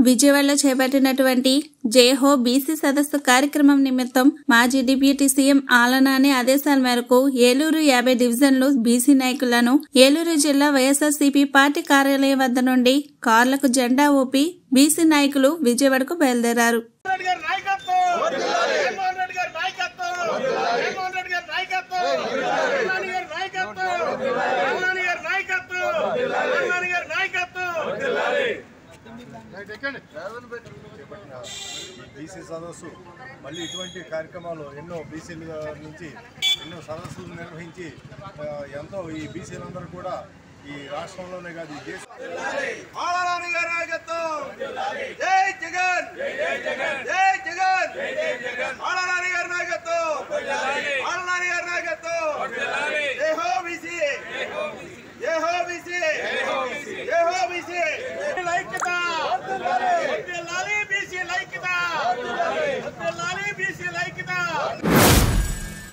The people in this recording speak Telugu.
విజయవాడలో చేపట్టినటువంటి జేహో బీసీ సదస్సు కార్యక్రమం నిమిత్తం మాజీ డిప్యూటీ సీఎం ఆలనాని ఆదేశాల మేరకు ఏలూరు యాభై డివిజన్లు బీసీ నాయకులను ఏలూరు జిల్లా వైఎస్ఆర్సీపీ పార్టీ కార్యాలయం వద్ద నుండి కార్లకు జెండా ఊపి బీసీ నాయకులు విజయవాడకు బయలుదేరారు రెడ్డి గారి నాయకత్వం జగన్మోహన్ రెడ్డి గారి నాయకత్వం జగన్మోహన్ రెడ్డి గారి నాయకత్వం అన్నాని గారి నాయకత్వం అన్నాని గారి నాయకత్వం అన్నాని గారి నాయకత్వం బీసీ సదస్సు మళ్ళీ ఇటువంటి కార్యక్రమాలు ఎన్నో బీసీల నుంచి ఎన్నో సదస్సులు నిర్వహించి ఆ, ఎంతో ఈ బీసీలందరూ కూడా ఈ రాష్ట్రంలోనే కాదు ఈ దేశ ఆలనాని గారి నాయకత్వం జై జగన్ జై జగన్ ఆలనాని గారి నాయకత్వం ఆలనాని గారి నాయకత్వం జై హో బీసీ జై హో బీసీ జై హో బీసీ ఐక్యత